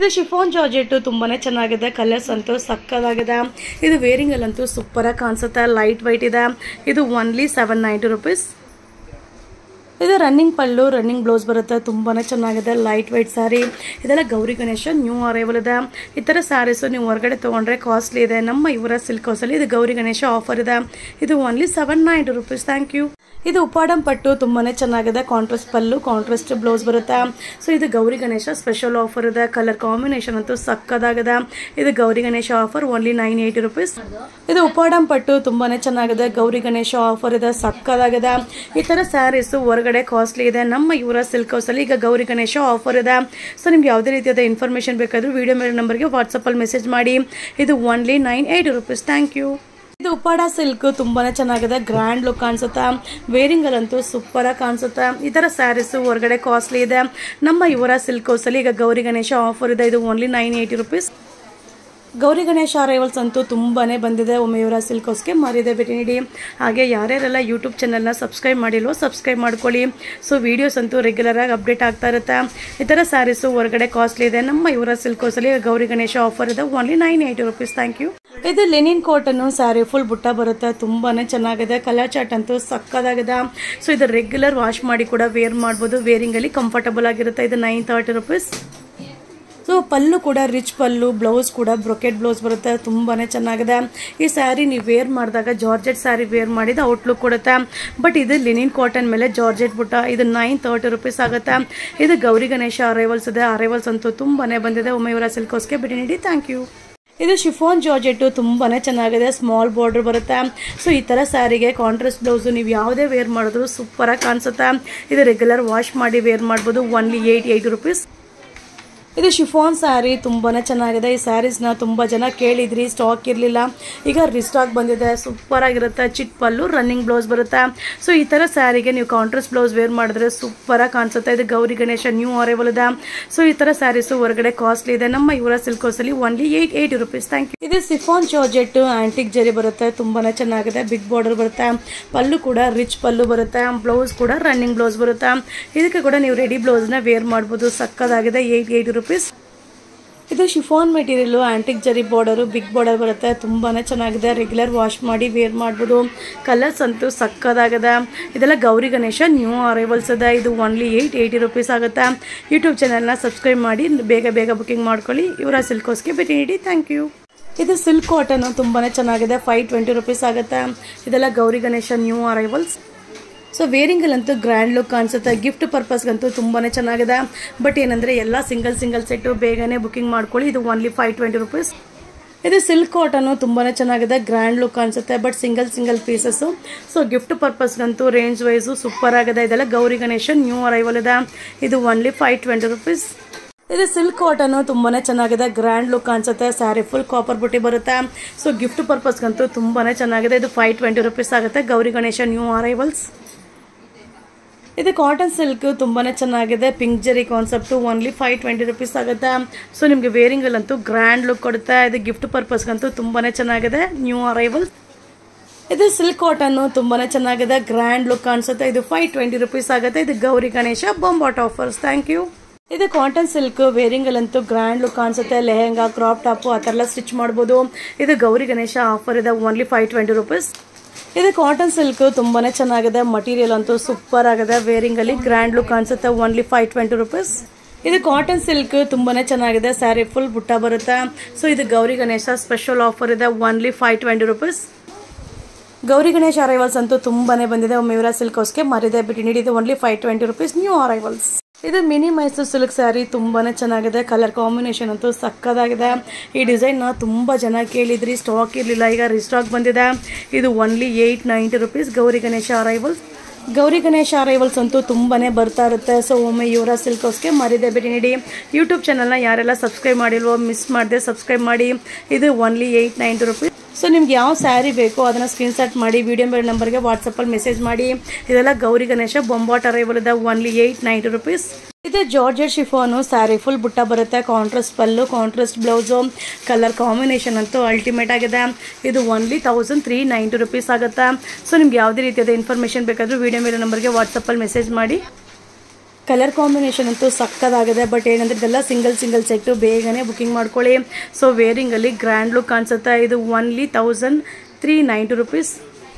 ಇದು chiffon georgette ತುಂಬಾನೇ ಚೆನ್ನಾಗಿದೆ ಕಲರ್ಸ್ ಅಂತೂ ಸಕ್ಕದಾಗಿದೆ ಇದು ವೇರಿಂಗ್ ಅಲ್ಲಂತೂ ಸೂಪರಾಗಿ ಕಾಣಿಸುತ್ತೆ ಲೈಟ್ ವೈಟ್ ಇದೆ ಇದು ಒನ್ಲಿ ಸೆವೆನ್ ನೈಂಟಿ ರುಪೀಸ್ ಇದು ರನ್ನಿಂಗ್ ಪಲ್ಲು ರನ್ನಿಂಗ್ ಬ್ಲೌಸ್ ಬರುತ್ತೆ ತುಂಬಾನೇ ಚೆನ್ನಾಗಿದೆ ಲೈಟ್ ವೈಟ್ ಸ್ಯಾರಿ ಇದೆಲ್ಲ ಗೌರಿ ಗಣೇಶ ನ್ಯೂ ಅರೈವಲ್ ಇದೆ ಈ ಥರ ಸ್ಯಾರೀಸು ನೀವು ಹೊರಗಡೆ ತೊಗೊಂಡ್ರೆ ಕಾಸ್ಟ್ಲಿ ಇದೆ ನಮ್ಮ ಇವರ ಸಿಲ್ಕ್ ಹೌಸಲ್ಲಿ ಇದು ಗೌರಿ ಗಣೇಶ ಆಫರ್ ಇದೆ ಇದು only seven ninety rupees thank you ಇದು ಉಪ್ಪಾಡಂ ಪಟ್ಟು ತುಂಬಾನೇ ಚೆನ್ನಾಗಿದೆ ಕಾಂಟ್ರಾಸ್ಟ್ ಪಲ್ಲು ಕಾಂಟ್ರಾಸ್ಟ್ ಬ್ಲೌಸ್ ಬರುತ್ತೆ ಸೊ ಇದು ಗೌರಿ ಗಣೇಶ ಸ್ಪೆಷಲ್ ಆಫರ್ ಇದೆ ಕಲರ್ ಕಾಂಬಿನೇಷನ್ ಅಂತೂ ಸಕ್ಕದಾಗಿದೆ ಇದು Gauri Ganesha offer only nine eighty rupees ಇದು ಉಪ್ಪಾಡಂ ಪಟ್ಟು ತುಂಬಾನೇ ಚೆನ್ನಾಗಿದೆ ಗೌರಿ ಗಣೇಶ ಆಫರ್ ಇದೆ ಸಕ್ಕದಾಗಿದೆ ಈ ತರ ಸ್ಯಾರೀಸ್ ಹೊರಗಡೆ ಕಾಸ್ಟ್ಲಿ ಇದೆ ನಮ್ಮ ಇವರ ಸಿಲ್ಕ್ ಹೌಸ್ ಅಲ್ಲಿ ಈಗ ಗೌರಿ ಗಣೇಶ ಆಫರ್ ಇದೆ ಸೊ ನಿಮ್ಗೆ ಯಾವುದೇ ರೀತಿಯಾದ ಇನ್ಫಾರ್ಮೇಶನ್ ಬೇಕಾದ್ರೂ ವಿಡಿಯೋ ಮೇಲೆ ನಂಬರ್ಗೆ ವಾಟ್ಸಪ್ಪಲ್ಲಿ ಮೆಸೇಜ್ ಮಾಡಿ ಇದು only nine eighty rupees thank you ಇದು ಉಪ್ಪಾಡ ಸಿಲ್ಕ್ ತುಂಬಾನೇ ಚೆನ್ನಾಗಿದೆ ಗ್ರ್ಯಾಂಡ್ ಲುಕ್ ಕಾಣಿಸುತ್ತೆ ವೇರಿಂಗ್ ಅಲ್ಲಂತೂ ಸೂಪರ್ ಆಗಿ ಕಾಣಿಸುತ್ತೆ ಈ ತರ ಸ್ಯಾರೀಸ್ ಹೊರಗಡೆ ಕಾಸ್ಟ್ಲಿ ಇದೆ ನಮ್ಮ ಇವರ ಸಿಲ್ಕ್ ಹೌಸ್ ಅಲ್ಲಿ ಈಗ ಗೌರಿ ಗಣೇಶ ಆಫರ್ ಇದೆ ಇದು only nine eighty rupees Gauri Ganesha arrivals ಅಂತೂ ತುಂಬಾನೇ ಬಂದಿದೆ ಒಮ್ಮೆ ಇವರ ಸಿಲ್ಕ್ ಹೌಸ್ಗೆ ಮರಿದೆ ಭೇಟಿ ನೀಡಿ ಹಾಗೆ ಯಾರ್ಯಾರೆಲ್ಲ ಯೂಟ್ಯೂಬ್ ಚಾನಲ್ನ ಸಬ್ಸ್ಕ್ರೈಬ್ ಮಾಡಿಲ್ವೋ ಸಬ್ಸ್ಕ್ರೈಬ್ ಮಾಡ್ಕೊಳ್ಳಿ ಸೊ ವಿಡಿಯೋಸ್ ಅಂತೂ ರೆಗ್ಯುಲರ್ ಆಗಿ ಅಪ್ಡೇಟ್ ಆಗ್ತಾ ಇರುತ್ತೆ ಈ ಥರ ಸ್ಯಾರೀಸು ಹೊರಗಡೆ ಕಾಸ್ಟ್ಲಿ ಇದೆ ನಮ್ಮ ಇವರ ಸಿಲ್ಕ್ ಹೌಸಲ್ಲಿ ಗೌರಿ ಗಣೇಶ ಆಫರ್ ಇದೆ only nine eighty rupees thank you ಇದು linen cotton sari full butta ಬರುತ್ತೆ ತುಂಬಾನೇ ಚೆನ್ನಾಗಿದೆ ಕಲರ್ ಚಾಟ್ ಅಂತೂ ಸಕ್ಕದಾಗಿದೆ ಸೊ ಇದು ರೆಗ್ಯುಲರ್ ವಾಶ್ ಮಾಡಿ ಕೂಡ ವೇರ್ ಮಾಡ್ಬೋದು ವೇರಿಂಗಲ್ಲಿ ಕಂಫರ್ಟಬಲ್ ಆಗಿರುತ್ತೆ ಇದು nine thirty rupees so pallu ಕೂಡ ರಿಚ್ ಪಲ್ಲು ಬ್ಲೌಸ್ ಕೂಡ ಬ್ರೊಕೆಟ್ ಬ್ಲೌಸ್ ಬರುತ್ತೆ ತುಂಬಾನೇ ಚೆನ್ನಾಗಿದೆ ಈ ಸ್ಯಾರಿ ನೀವು ವೇರ್ ಮಾಡಿದಾಗ ಜಾರ್ಜೆಟ್ ಸ್ಯಾರಿ ವೇರ್ ಮಾಡಿದ ಔಟ್ಲುಕ್ ಕೊಡುತ್ತೆ ಬಟ್ ಇದು ಲಿನಿನ್ ಕಾಟನ್ ಮೇಲೆ ಜಾರ್ಜೆಟ್ ಬುಟ್ಟ ಇದು ನೈನ್ ತರ್ಟಿ ರುಪೀಸ್ ಆಗುತ್ತೆ ಇದು ಗೌರಿ ಗಣೇಶ ಅರೈವಲ್ಸ್ ಇದೆ ಅರೈವಲ್ಸ್ ಅಂತೂ ತುಂಬಾನೇ ಬಂದಿದೆ ಒಮ್ಮೆ ಇವರ ಸಿಲ್ಕ್ ಹೌಸ್ಗೆ ಭೇಟಿ ನೀಡಿ ಥ್ಯಾಂಕ್ ಯು ಇದು ಶಿಫಾನ್ ಜಾರ್ಜೆಟ್ ತುಂಬಾನೇ ಚೆನ್ನಾಗಿದೆ ಸ್ಮಾಲ್ ಬಾರ್ಡರ್ ಬರುತ್ತೆ ಸೊ ಈ ತರ ಸ್ಯಾರಿಗೆ ಕಾಂಟ್ರಾಸ್ಟ್ ಬ್ಲೌಸ್ ನೀವು ಯಾವುದೇ ವೇರ್ ಮಾಡಿದ್ರು ಸೂಪರ್ ಆಗಿ ಕಾಣಿಸುತ್ತೆ ಇದು ರೆಗ್ಯುಲರ್ ವಾಶ್ ಮಾಡಿ ವೇರ್ ಮಾಡ್ಬೋದು ಒನ್ಲಿ ಏಯ್ಟ್ ಏಯ್ಟಿ ರುಪೀಸ್ ಇದು ಶಿಫಾನ್ ಸ್ಯಾರಿ ತುಂಬಾನೇ ಚೆನ್ನಾಗಿದೆ ಈ ಸ್ಯಾರೀಸ್ನ ತುಂಬ ಜನ ಕೇಳಿದ್ರಿ ಸ್ಟಾಕ್ ಇರಲಿಲ್ಲ ಈಗ ರಿಸ್ಟಾಕ್ ಬಂದಿದೆ ಸೂಪರ್ ಆಗಿರುತ್ತೆ ಚಿಟ್ ಪಲ್ಲು ರನ್ನಿಂಗ್ ಬ್ಲೌಸ್ ಬರುತ್ತೆ ಸೊ ಈ ಥರ ಸ್ಯಾರಿಗೆ ನೀವು ಕಾಂಟ್ರಾಸ್ಟ್ ಬ್ಲೌಸ್ ವೇರ್ ಮಾಡಿದ್ರೆ ಸೂಪರಾಗಿ ಕಾಣಿಸುತ್ತೆ ಇದು ಗೌರಿ ಗಣೇಶ ನ್ಯೂ ಅರೈವಲ್ ಇದೆ ಸೊ ಈ ಥರ ಸ್ಯಾರೀಸು ಹೊರಗಡೆ ಕಾಸ್ಟ್ಲಿ ಇದೆ ನಮ್ಮ ಇವರ ಸಿಲ್ಕ್ ಹೌಸಲ್ಲಿ only eight eighty rupees thank you ಇದು ಸಿಫಾನ್ ಜಾರ್ಜೆಟ್ ಆಂಟಿಕ್ ಜರಿ ಬರುತ್ತೆ ತುಂಬಾನೇ ಚೆನ್ನಾಗಿದೆ ಬಿಗ್ ಬಾರ್ಡರ್ ಬರುತ್ತೆ ಪಲ್ಲು ಕೂಡ ರಿಚ್ ಪಲ್ಲು ಬರುತ್ತೆ ಬ್ಲೌಸ್ ಕೂಡ ರನ್ನಿಂಗ್ ಬ್ಲೌಸ್ ಬರುತ್ತೆ ಇದಕ್ಕೆ ಕೂಡ ನೀವು ರೆಡಿ ಬ್ಲೌಸ್ನ ವೇರ್ ಮಾಡ್ಬೋದು ಸಕ್ಕದಾಗಿದೆ ಏಯ್ಟ್ ಏಯ್ಟಿ ರುಪೀಸ್ ಇದು chiffon material antique zari border big border ಬರುತ್ತೆ ತುಂಬಾನೇ ಚೆನ್ನಾಗಿದೆ ರೆಗ್ಯುಲರ್ ವಾಶ್ ಮಾಡಿ ವೇರ್ ಮಾಡ್ಬೋದು ಕಲರ್ಸ್ ಅಂತೂ ಸಕ್ಕದಾಗಿದೆ ಇದೆಲ್ಲ ಗೌರಿ ಗಣೇಶ ನ್ಯೂ ಅರೈವಲ್ಸ್ ಇದೆ ಇದು ಓನ್ಲಿ ಏಯ್ಟ್ ಏಯ್ಟಿ ರುಪೀಸ್ ಆಗುತ್ತೆ ಯೂಟ್ಯೂಬ್ ಚಾನಲ್ನ ಸಬ್ಸ್ಕ್ರೈಬ್ ಮಾಡಿ ಬೇಗ ಬೇಗ ಬುಕಿಂಗ್ ಮಾಡ್ಕೊಳ್ಳಿ ಇವರ ಸಿಲ್ಕೋಸ್ಗೆ ಭೇಟಿ ನೀಡಿ ಥ್ಯಾಂಕ್ ಯು ಇದು ಸಿಲ್ಕ್ ಕಾಟನ್ ತುಂಬಾನೇ ಚೆನ್ನಾಗಿದೆ ಫೈವ್ ಟ್ವೆಂಟಿ ರುಪೀಸ್ ಆಗುತ್ತೆ ಇದೆಲ್ಲ Gauri Ganesha new arrivals so ವೇರಿಂಗಲ್ಲಂತೂ ಗ್ರ್ಯಾಂಡ್ ಲುಕ್ ಕಾಣಿಸುತ್ತೆ ಗಿಫ್ಟ್ ಪರ್ಪಸ್ಗಂತೂ ತುಂಬಾನೇ ಚೆನ್ನಾಗಿದೆ ಬಟ್ ಏನಂದರೆ ಎಲ್ಲ ಸಿಂಗಲ್ ಸಿಂಗಲ್ ಸೆಟ್ಟು ಬೇಗನೆ ಬುಕಿಂಗ್ ಮಾಡ್ಕೊಳ್ಳಿ ಇದು ಓನ್ಲಿ ಫೈವ್ ಟ್ವೆಂಟಿ ರುಪೀಸ್ ಇದು ಸಿಲ್ಕ್ ಕಾಟನು ತುಂಬಾನೇ ಚೆನ್ನಾಗಿದೆ ಗ್ರ್ಯಾಂಡ್ ಲುಕ್ ಕಾಣಿಸುತ್ತೆ but single single pieces so gift ಪರ್ಪಸ್ಗಂತೂ ರೇಂಜ್ ವೈಸು ಸೂಪರ್ ಆಗಿದೆ ಇದೆಲ್ಲ ಗೌರಿ ಗಣೇಶ ನ್ಯೂ ಅರೈವಲ್ ಇದೆ ಇದು ಓನ್ಲಿ ಫೈವ್ ಟ್ವೆಂಟಿ ರುಪೀಸ್ ಇದು ಸಿಲ್ಕ್ ಕಾಟನ್ ತುಂಬಾನೇ ಚೆನ್ನಾಗಿದೆ ಗ್ರ್ಯಾಂಡ್ ಲುಕ್ ಅನ್ಸುತ್ತೆ ಸ್ಯಾರಿ ಫುಲ್ ಕಾಪರ್ ಬುಟ್ಟಿ ಬರುತ್ತೆ ಸೊ ಗಿಫ್ಟ್ ಪರ್ಪಸ್ಗಂತೂ ತುಂಬಾನೇ ಚೆನ್ನಾಗಿದೆ ಇದು ಫೈವ್ ಟ್ವೆಂಟಿ ರುಪೀಸ್ ಆಗುತ್ತೆ ಗೌರಿ ಗಣೇಶ ನ್ಯೂ ಅರೈವಲ್ಸ್ ಇದು ಕಾಟನ್ ಸಿಲ್ಕ್ ತುಂಬಾನೇ ಚೆನ್ನಾಗಿದೆ pink zari concept only five twenty rupees ಆಗುತ್ತೆ ಸೊ ನಿಮಗೆ ವೇರಿಂಗಲ್ಲಂತೂ ಗ್ರ್ಯಾಂಡ್ ಲುಕ್ ಕೊಡುತ್ತೆ ಇದು ಗಿಫ್ಟ್ ಪರ್ಪಸ್ಗಂತೂ ತುಂಬಾನೇ ಚೆನ್ನಾಗಿದೆ ನ್ಯೂ ಅರೈವಲ್ ಇದು ಸಿಲ್ಕ್ ಕಾಟನ್ ತುಂಬಾನೇ ಚೆನ್ನಾಗಿದೆ ಗ್ರ್ಯಾಂಡ್ ಲುಕ್ ಕಾಣಿಸುತ್ತೆ ಇದು ಫೈವ್ ಟ್ವೆಂಟಿ ರುಪೀಸ್ ಆಗುತ್ತೆ ಇದು ಗೌರಿ ಗಣೇಶ ಬೊಂಬಾಟ್ ಆಫರ್ಸ್ ಥ್ಯಾಂಕ್ ಯು ಇದು ಕಾಟನ್ ಸಿಲ್ಕ್ ವೇರಿಂಗಲ್ಲಂತೂ ಗ್ರ್ಯಾಂಡ್ ಲುಕ್ ಕಾಣಿಸುತ್ತೆ ಲೆಹೆಂಗಾ ಕ್ರಾಪ್ ಟಾಪು ಆ ಥರ ಎಲ್ಲ ಸ್ಟಿಚ್ ಮಾಡ್ಬೋದು ಇದು ಗೌರಿ ಗಣೇಶ ಆಫರ್ ಇದೆ ಓನ್ಲಿ ಫೈವ್ ಟ್ವೆಂಟಿ ರುಪೀಸ್ ಇದು ಕಾಟನ್ ಸಿಲ್ಕ್ ತುಂಬಾನೇ ಚೆನ್ನಾಗಿದೆ ಮಟೀರಿಯಲ್ ಅಂತೂ ಸೂಪರ್ ಆಗಿದೆ ವೇರಿಂಗ್ ಅಲ್ಲಿ ಗ್ರ್ಯಾಂಡ್ ಲುಕ್ ಕಾಣಿಸುತ್ತೆ ಓನ್ಲಿ ಫೈವ್ ಟ್ವೆಂಟಿ ರುಪೀಸ್ ಇದು ಕಾಟನ್ ಸಿಲ್ಕ್ ತುಂಬಾನೇ ಚೆನ್ನಾಗಿದೆ ಸ್ಯಾರಿ ಫುಲ್ ಬುಟ್ಟ ಬರುತ್ತೆ ಸೊ ಇದು ಗೌರಿ ಗಣೇಶ ಸ್ಪೆಷಲ್ ಆಫರ್ ಇದೆ only five twenty rupees Gauri Ganesha arrivals ಅಂತೂ ತುಂಬಾನೇ ಬಂದಿದೆ ಒಮ್ಮೆ ಇವರ ಸಿಲ್ಕ್ ಹೌಸ್ಗೆ ಮರಿದೆ ಬಿಟ್ಟು ನೀಡಿದೆ only five twenty rupees new arrivals ಇದು ಮಿನಿ ಮೈಸೂರು ಸಿಲ್ಕ್ ಸ್ಯಾರಿ ತುಂಬಾನೇ ಚೆನ್ನಾಗಿದೆ ಕಲರ್ ಕಾಂಬಿನೇಷನ್ ಅಂತೂ ಸಕ್ಕದಾಗಿದೆ ಈ ಡಿಸೈನ್ನ ತುಂಬ ಜನ ಕೇಳಿದ್ರಿ ಸ್ಟಾಕ್ ಇರಲಿಲ್ಲ ಈಗ ರಿಸ್ಟಾಕ್ ಬಂದಿದೆ ಇದು only eight ninety rupees Gauri Ganesha arrivals Gowri Ganesha arrivals ಅಂತೂ ತುಂಬಾನೇ ಬರ್ತಾ ಇರುತ್ತೆ ಸೊ ಒಮ್ಮೆ ಇವರ ಸಿಲ್ಕ್ ಹೌಸ್ಗೆ ಮರಿದೆ ಭೇಟಿ ನೀಡಿ ಯೂಟ್ಯೂಬ್ ಚಾನಲ್ನ ಯಾರೆಲ್ಲ ಸಬ್ಸ್ಕ್ರೈಬ್ ಮಾಡಿಲ್ವೋ ಮಿಸ್ ಮಾಡದೆ ಸಬ್ಸ್ಕ್ರೈಬ್ ಮಾಡಿ ಇದು only eight ninety rupees so ನಿಮ್ಗೆ ಯಾವ ಸ್ಯಾರಿ ಬೇಕೋ ಅದನ್ನು ಸ್ಕ್ರೀನ್ಶಾಟ್ ಮಾಡಿ ವಿಡಿಯೋ ಮೇಲೆ ನಂಬರ್ಗೆ ವಾಟ್ಸಪ್ಪಲ್ಲಿ ಮೆಸೇಜ್ ಮಾಡಿ ಇದೆಲ್ಲ ಗೌರಿ ಗಣೇಶ ಬೊಂಬಾಟ್ ಅರೈವಲ್ ಇದೆ ಓನ್ಲಿ ಏಯ್ಟ್ ನೈಂಟಿ ರುಪೀಸ್ ಇದು georgette chiffon sari full butta ಬರುತ್ತೆ ಕಾಂಟ್ರಾಸ್ಟ್ ಪಲ್ಲು ಕಾಂಟ್ರಾಸ್ಟ್ ಬ್ಲೌಸು ಕಲರ್ ಕಾಂಬಿನೇಷನ್ ಅಂತೂ ಅಲ್ಟಿಮೇಟ್ ಆಗಿದೆ ಇದು only thousand three ninety rupees ಆಗುತ್ತೆ ಸೊ ನಿಮ್ಗೆ ಯಾವುದೇ ರೀತಿಯಾದ ಇನ್ಫಾರ್ಮೇಷನ್ ಬೇಕಾದರೂ ವಿಡಿಯೋ ಮೇಲೆ ನಂಬರ್ಗೆ ವಾಟ್ಸಪ್ಪಲ್ಲಿ ಮೆಸೇಜ್ ಮಾಡಿ ಕಲರ್ ಕಾಂಬಿನೇಷನ್ ಅಂತೂ ಸಕ್ಕದಾಗಿದೆ ಬಟ್ ಏನಂದ್ರೆ ಇದೆಲ್ಲ ಸಿಂಗಲ್ ಸಿಂಗಲ್ ಸೆಟ್ಟು ಬೇಗನೆ ಬುಕಿಂಗ್ ಮಾಡ್ಕೊಳ್ಳಿ ಸೊ ವೇರಿಂಗಲ್ಲಿ ಗ್ರ್ಯಾಂಡ್ ಲುಕ್ ಕಾಣಿಸುತ್ತೆ ಇದು only thousand three ninety rupees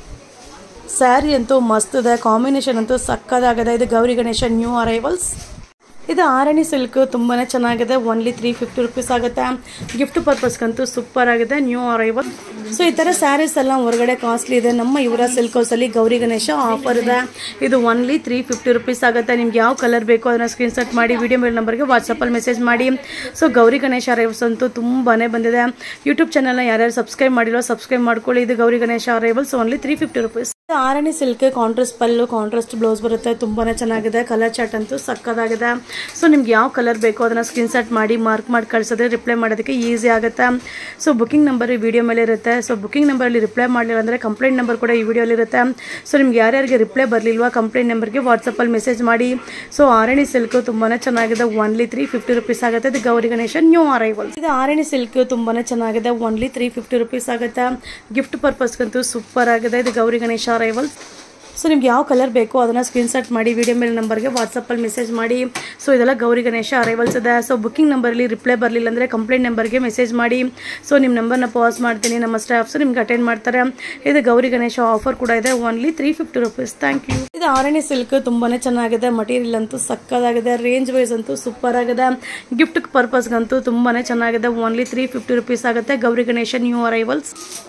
sari ಅಂತೂ ಮಸ್ತ್ ಇದೆ ಕಾಂಬಿನೇಷನ್ ಅಂತೂ ಸಕ್ಕದಾಗಿದೆ ಇದು ಗೌರಿ ಗಣೇಶ ನ್ಯೂ ಅರೈವಲ್ಸ್ ಇದು ಆರಣಿ ಸಿಲ್ಕ್ ತುಂಬಾ ಚೆನ್ನಾಗಿದೆ ಓನ್ಲಿ ತ್ರೀ ಫಿಫ್ಟಿ ರುಪೀಸ್ ಆಗುತ್ತೆ ಗಿಫ್ಟ್ ಪರ್ಪಸ್ಗಂತೂ ಸೂಪರ್ ಆಗಿದೆ ನ್ಯೂ ಅರೈವಲ್ ಸೊ ಈ ಥರ ಸ್ಯಾರೀಸ್ ಎಲ್ಲ ಹೊರಗಡೆ ಕಾಸ್ಟ್ಲಿ ಇದೆ ನಮ್ಮ ಇವರ ಸಿಲ್ಕ್ ಹೌಸಲ್ಲಿ ಗೌರಿ ಗಣೇಶ ಆಫರ್ ಇದೆ ಇದು ಓನ್ಲಿ ತ್ರೀ ಫಿಫ್ಟಿ ರುಪೀಸ್ ಆಗುತ್ತೆ ನಿಮ್ಗೆ ಯಾವ ಕಲರ್ ಬೇಕೋ ಅದನ್ನು ಸ್ಕ್ರೀನ್ಶಾಟ್ ಮಾಡಿ ವಿಡಿಯೋ ಮೇಲ್ ನಂಬರ್ಗೆ ವಾಟ್ಸಪ್ಪಲ್ಲಿ ಮೆಸೇಜ್ ಮಾಡಿ ಸೊ ಗೌರಿ ಗಣೇಶ ಅರೈವಲ್ಸ್ ಅಂತೂ ತುಂಬಾ ಬಂದಿದೆ ಯೂಟ್ಯೂಬ್ ಚಾನಲ್ನ ಯಾರ್ಯಾರು ಸಬ್ಸ್ಕ್ರೈಬ್ ಮಾಡಿರೋ ಸಬ್ಸ್ಕ್ರೈಬ್ ಮಾಡ್ಕೊಳ್ಳಿ ಇದು Gauri Ganesha arrivals only three fifty rupees Arani silk contrast ಪಲ್ಲು ಕಾಂಟ್ರಾಸ್ಟ್ ಬ್ಲೌಸ್ ಬರುತ್ತೆ ತುಂಬಾನೇ ಚೆನ್ನಾಗಿದೆ ಕಲರ್ ಚಾರ್ಟ್ ಅಂತೂ ಸಕ್ಕದಾಗಿದೆ ಸೊ ನಿಮ್ಗೆ ಯಾವ ಕಲರ್ ಬೇಕೋ ಅದನ್ನ ಸ್ಕ್ರೀನ್ಶಾಟ್ ಮಾಡಿ ಮಾರ್ಕ್ ಮಾಡಿ ಕಳಿಸಿದ್ರೆ ರಿಪ್ಲೈ ಮಾಡೋದಕ್ಕೆ ಈಸಿ ಆಗುತ್ತೆ ಸೊ ಬುಕಿಂಗ್ ನಂಬರ್ ಈ ವಿಡಿಯೋ ಮೇಲೆ ಇರುತ್ತೆ ಸೊ ಬುಕಿಂಗ್ ನಂಬರಲ್ಲಿ ರಿಪ್ಲೈ ಮಾಡಲಿಲ್ಲ ಅಂದರೆ ಕಂಪ್ಲೇಂಟ್ ನಂಬರ್ ಕೂಡ ಈ ವಿಡಿಯೋಲಿ ಇರುತ್ತೆ ಸೊ ನಿಮ್ಗೆ ಯಾರ್ಯಾರಿಗೆ ರಿಪ್ಲೈ ಬರಲಿಲ್ವಾ ಕಂಪ್ಲೇಂಟ್ ನಂಬರ್ಗೆ ವಾಟ್ಸಪ್ಪಲ್ಲಿ ಮೆಸೇಜ್ ಮಾಡಿ ಸೊ ಆರಣಿ ಸಿಲ್ಕ್ ತುಂಬಾನೇ ಚೆನ್ನಾಗಿದೆ ಒನ್ಲಿ ತ್ರೀ ಫಿಫ್ಟಿ ರುಪೀಸ್ ಆಗುತ್ತೆ ಇದು ಗೌರಿ ಗಣೇಶ ನ್ಯೂ ಅರೈವಲ್ ಇದು ಆರಣಿ ಸಿಲ್ಕ್ ತುಂಬಾನೇ ಚೆನ್ನಾಗಿದೆ ಒನ್ಲಿ ತ್ರೀ ಫಿಫ್ಟಿ ರುಪೀಸ್ ಆಗುತ್ತೆ ಗಿಫ್ಟ್ ಪರ್ಪಸ್ಗಂತೂ ಸೂಪರ್ ಆಗಿದೆ ಇದು ಗೌರಿ ಗಣೇಶ ಅರೈವಲ್ ಸೊ ನಿಮ್ಗೆ ಯಾವ ಕಲರ್ ಬೇಕೋ ಅದನ್ನು ಸ್ಕ್ರೀನ್ಶಾಟ್ ಮಾಡಿ ವಿಡಿಯೋ ಮೇಲೆ ನಂಬರ್ಗೆ ವಾಟ್ಸಪ್ಪಲ್ಲಿ ಮೆಸೇಜ್ ಮಾಡಿ ಸೊ ಇದೆಲ್ಲ ಗೌರಿ ಗಣೇಶ ಅರೈವಲ್ಸ್ ಇದೆ ಸೊ ಬುಕಿಂಗ್ ನಂಬರಲ್ಲಿ ರಿಪ್ಲೈ ಬರಲಿಲ್ಲ ಅಂದರೆ ಕಂಪ್ಲೇಂಟ್ ನಂಬರ್ಗೆ ಮೆಸೇಜ್ ಮಾಡಿ ಸೊ ನಿಮ್ಮ ನಂಬರ್ನ ಪಾಸ್ ಮಾಡ್ತೀನಿ ನಮ್ಮ ಸ್ಟಾಫ್ಸ್ ನಿಮ್ಗೆ ಅಟೆಂಡ್ ಮಾಡ್ತಾರೆ ಇದು ಗೌರಿ ಗಣೇಶ ಆಫರ್ ಕೂಡ ಇದೆ only three fifty rupees thank you ಇದು ಆರಣಿ ಸಿಲ್ಕ್ ತುಂಬಾ ಚೆನ್ನಾಗಿದೆ ಮಟೀರಿಯಲ್ ಅಂತೂ ಸಕ್ಕದಾಗಿದೆ ರೇಂಜ್ ವೈಸ್ ಅಂತೂ ಸೂಪರ್ ಆಗಿದೆ ಗಿಫ್ಟ್ ಪರ್ಪಸ್ಗಂತೂ ತುಂಬಾ ಚೆನ್ನಾಗಿದೆ ಓನ್ಲಿ ತ್ರೀ ಫಿಫ್ಟಿ ರುಪೀಸ್ ಆಗುತ್ತೆ ಗೌರಿ ಗಣೇಶ ನ್ಯೂ ಅರೈವಲ್ಸ್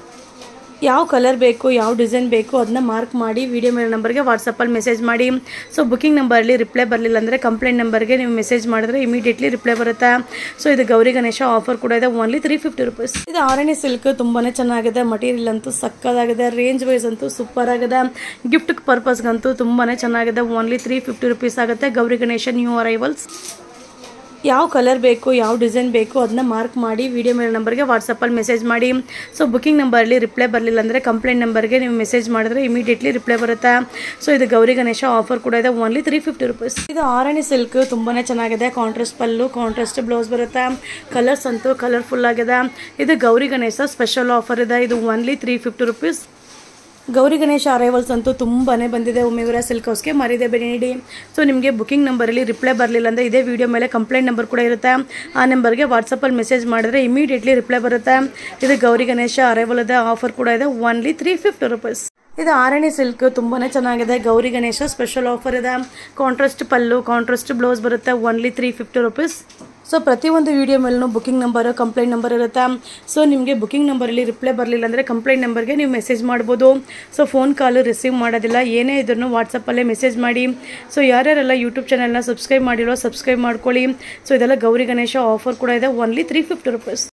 ಯಾವ ಕಲರ್ ಬೇಕು ಯಾವ ಡಿಸೈನ್ ಬೇಕು ಅದನ್ನ ಮಾರ್ಕ್ ಮಾಡಿ ವಿಡಿಯೋ ಮೇಲೆ ನಂಬರ್ಗೆ ವಾಟ್ಸಪ್ಪಲ್ಲಿ ಮೆಸೇಜ್ ಮಾಡಿ ಸೊ ಬುಕಿಂಗ್ ನಂಬರಲ್ಲಿ ರಿಪ್ಲೈ ಬರಲಿಲ್ಲ ಅಂದರೆ ಕಂಪ್ಲೇಂಟ್ ನಂಬರ್ಗೆ ನೀವು ಮೆಸೇಜ್ ಮಾಡಿದ್ರೆ ಇಮಿಡಿಯೇಟ್ಲಿ ರಿಪ್ಲೈ ಬರುತ್ತೆ ಸೊ ಇದು ಗೌರಿ ಗಣೇಶ ಆಫರ್ ಕೂಡ ಇದೆ ಓನ್ಲಿ ತ್ರೀ ಫಿಫ್ಟಿ ರುಪೀಸ್ ಇದು ಆರಣಿ ಸಿಲ್ಕ್ ತುಂಬಾ ಚೆನ್ನಾಗಿದೆ ಮಟೀರಿಯಲ್ ಅಂತೂ ಸಕ್ಕದಾಗಿದೆ ರೇಂಜ್ ವೈಸ್ ಅಂತೂ ಸೂಪರ್ ಆಗಿದೆ ಗಿಫ್ಟ್ ಪರ್ಪಸ್ಗಂತೂ ತುಂಬಾ ಚೆನ್ನಾಗಿದೆ ಓನ್ಲಿ ತ್ರೀ ಫಿಫ್ಟಿ ರುಪೀಸ್ ಆಗುತ್ತೆ ಗೌರಿ ಗಣೇಶ ನ್ಯೂ ಅರೈವಲ್ಸ್ ಯಾವ ಕಲರ್ ಬೇಕು ಯಾವ ಡಿಸೈನ್ ಬೇಕು ಅದನ್ನ ಮಾರ್ಕ್ ಮಾಡಿ ವಿಡಿಯೋ ಮೇಲೆ ನಂಬರ್ಗೆ ವಾಟ್ಸಪ್ಪಲ್ಲಿ ಮೆಸೇಜ್ ಮಾಡಿ ಸೊ ಬುಕಿಂಗ್ ನಂಬರಲ್ಲಿ ರಿಪ್ಲೈ ಬರಲಿಲ್ಲ ಅಂದರೆ ಕಂಪ್ಲೇಂಟ್ ನಂಬರ್ಗೆ ನೀವು ಮೆಸೇಜ್ ಮಾಡಿದ್ರೆ ಇಮಿಡಿಯೇಟ್ಲಿ ರಿಪ್ಲೈ ಬರುತ್ತೆ ಸೊ ಇದು ಗೌರಿ ಗಣೇಶ ಆಫರ್ ಕೂಡ ಇದೆ ಓನ್ಲಿ ತ್ರೀ ಫಿಫ್ಟಿ ರುಪೀಸ್ ಇದು ಆರಣಿ ಸಿಲ್ಕ್ ತುಂಬಾ ಚೆನ್ನಾಗಿದೆ ಕಾಂಟ್ರಾಸ್ಟ್ ಪಲ್ಲು ಕಾಂಟ್ರಾಸ್ಟ್ ಬ್ಲೌಸ್ ಬರುತ್ತೆ ಕಲರ್ಸ್ ಅಂತೂ ಕಲರ್ಫುಲ್ ಆಗಿದೆ ಇದು ಗೌರಿ ಗಣೇಶ ಸ್ಪೆಷಲ್ ಆಫರ್ ಇದೆ ಇದು only three fifty rupees Gauri Ganesha arrivals ಅಂತೂ ತುಂಬಾ ಬಂದಿದೆ ಒಮ್ಮೆ ಇವರ ಸಿಲ್ಕ್ ಹೌಸ್ಗೆ ಮರಿದೆ ಬೇಡಿ ಸೊ ನಿಮಗೆ ಬುಕಿಂಗ್ ನಂಬರಲ್ಲಿ ರಿಪ್ಲೈ ಬರಲಿಲ್ಲ ಅಂದರೆ ಇದೇ ವಿಡಿಯೋ ಮೇಲೆ ಕಂಪ್ಲೇಂಟ್ ನಂಬರ್ ಕೂಡ ಇರುತ್ತೆ ಆ ನಂಬರ್ಗೆ ವಾಟ್ಸಪ್ಪಲ್ಲಿ ಮೆಸೇಜ್ ಮಾಡಿದ್ರೆ ಇಮಿಡಿಯೇಟ್ಲಿ ರಿಪ್ಲೈ ಬರುತ್ತೆ ಇದು ಗೌರಿ ಗಣೇಶ ಅರೈವಲ್ ಇದೆ ಆಫರ್ ಕೂಡ ಇದೆ ಓನ್ಲಿ ತ್ರೀ ಫಿಫ್ಟಿ ರುಪೀಸ್ ಇದು ಆರಣಿ ಸಿಲ್ಕ್ ತುಂಬಾ ಚೆನ್ನಾಗಿದೆ ಗೌರಿ ಗಣೇಶ ಸ್ಪೆಷಲ್ ಆಫರ್ ಇದೆ ಕಾಂಟ್ರಾಸ್ಟ್ ಪಲ್ಲು ಕಾಂಟ್ರಾಸ್ಟ್ ಬ್ಲೌಸ್ ಬರುತ್ತೆ only three fifty rupees so ಪ್ರತಿಯೊಂದು ವಿಡಿಯೋ ಮೇಲೂ ಬುಕಿಂಗ್ ನಂಬರ್ ಕಂಪ್ಲೇಂಟ್ ನಂಬರ್ ಇರುತ್ತೆ ಸೊ ನಿಮಗೆ ಬುಕಿಂಗ್ ನಂಬರಲ್ಲಿ ರಿಪ್ಲೈ ಬರಲಿಲ್ಲ ಅಂದರೆ ಕಂಪ್ಲೇಂಟ್ ನಂಬರ್ಗೆ ನೀವು ಮೆಸೇಜ್ ಮಾಡ್ಬೋದು ಸೊ ಫೋನ್ ಕಾಲು ರಿಸೀವ್ ಮಾಡೋದಿಲ್ಲ ಏನೇ ಇದನ್ನು ವಾಟ್ಸಪ್ಪಲ್ಲೇ ಮೆಸೇಜ್ ಮಾಡಿ ಸೊ ಯಾರ್ಯಾರೆಲ್ಲ ಯೂಟ್ಯೂಬ್ ಚಾನಲ್ನ ಸಬ್ಸ್ಕ್ರೈಬ್ ಮಾಡಿರೋ ಸಬ್ಸ್ಕ್ರೈಬ್ ಮಾಡ್ಕೊಳ್ಳಿ ಸೊ ಇದೆಲ್ಲ ಗೌರಿ ಗಣೇಶ ಆಫರ್ ಕೂಡ ಇದೆ ಓನ್ಲಿ ತ್ರೀ ಫಿಫ್ಟಿ ರುಪೀಸ್